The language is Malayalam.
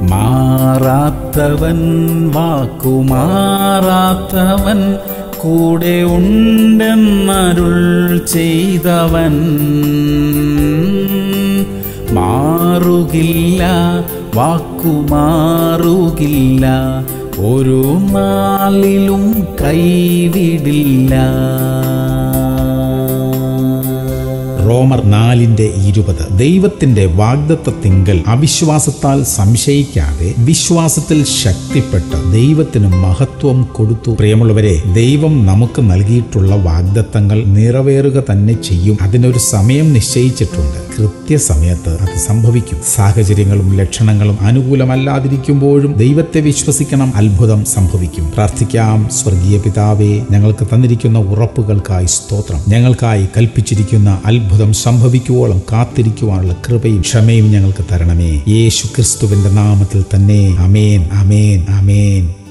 മാറാത്തവൻ വാക്കുമാറാത്തവൻ കൂടെ ഉണ്ടെന്നരുൾ ചെയ്തവൻ മാറുകില്ല വാക്കുമാറുകില്ല ഒരു നാളിലും കൈവിടില്ല റോമർ നാലിന്റെ ഇരുപത് ദൈവത്തിന്റെ വാഗ്ദത്തത്തിങ്കൽ അവിശ്വാസത്താൽ സംശയിക്കാതെ വിശ്വാസത്തിൽ ശക്തിപ്പെട്ട് ദൈവത്തിന് മഹത്വം കൊടുത്തു പ്രിയമുള്ളവരെ ദൈവം നമുക്ക് നൽകിയിട്ടുള്ള വാഗ്ദത്തങ്ങൾ നിറവേറുക തന്നെ ചെയ്യും അതിനൊരു സമയം നിശ്ചയിച്ചിട്ടുണ്ട് കൃത്യസമയത്ത് അത് സംഭവിക്കും സാഹചര്യങ്ങളും ലക്ഷണങ്ങളും അനുകൂലമല്ലാതിരിക്കുമ്പോഴും ദൈവത്തെ വിശ്വസിക്കണം അത്ഭുതം സംഭവിക്കും പ്രാർത്ഥിക്കാം സ്വർഗീയ പിതാവേ ഞങ്ങൾക്ക് തന്നിരിക്കുന്ന ഉറപ്പുകൾക്കായി സ്തോത്രം ഞങ്ങൾക്കായി കൽപ്പിച്ചിരിക്കുന്ന അത്ഭുതം സംഭവിക്കുവോളം കാത്തിരിക്കുവാനുള്ള കൃപയും ക്ഷമയും ഞങ്ങൾക്ക് തരണമേ യേശു ക്രിസ്തുവിന്റെ നാമത്തിൽ തന്നെ അമേൻ അമേൻ അമേൻ